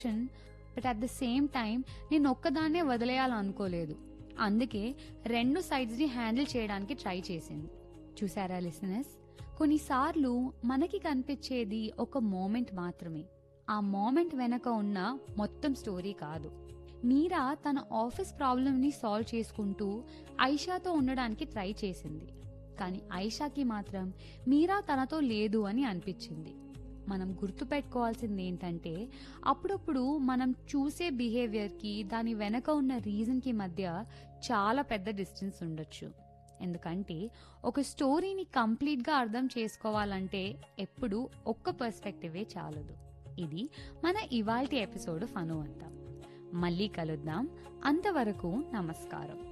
but at the same time నేను ఒక్కదాన్నే వదిలేయాలనుకోలేదు అందుకే రెండు సైడ్స్ని హ్యాండిల్ చేయడానికి ట్రై చేసింది చూసారా లిసనర్స్ కొన్నిసార్లు మనకి కనిపించేది ఒక మోమెంట్ మాత్రమే ఆ మోమెంట్ వెనక ఉన్న మొత్తం స్టోరీ కాదు మీరా తన ఆఫీస్ ప్రాబ్లమ్ని సాల్వ్ చేసుకుంటూ ఐషాతో ఉండడానికి ట్రై చేసింది కానీ ఐషాకి మాత్రం మీరా తనతో లేదు అని అనిపించింది మనం గుర్తుపెట్టుకోవాల్సింది ఏంటంటే అప్పుడప్పుడు మనం చూసే బిహేవియర్కి దాని వెనక ఉన్న రీజన్కి మధ్య చాలా పెద్ద డిస్టెన్స్ ఉండొచ్చు ఎందుకంటే ఒక స్టోరీని కంప్లీట్గా అర్థం చేసుకోవాలంటే ఎప్పుడు ఒక్క పర్స్పెక్టివే చాలదు ఇది మన ఇవాల్టి ఎపిసోడ్ ఫను అంతా మళ్ళీ కలుద్దాం అంతవరకు నమస్కారం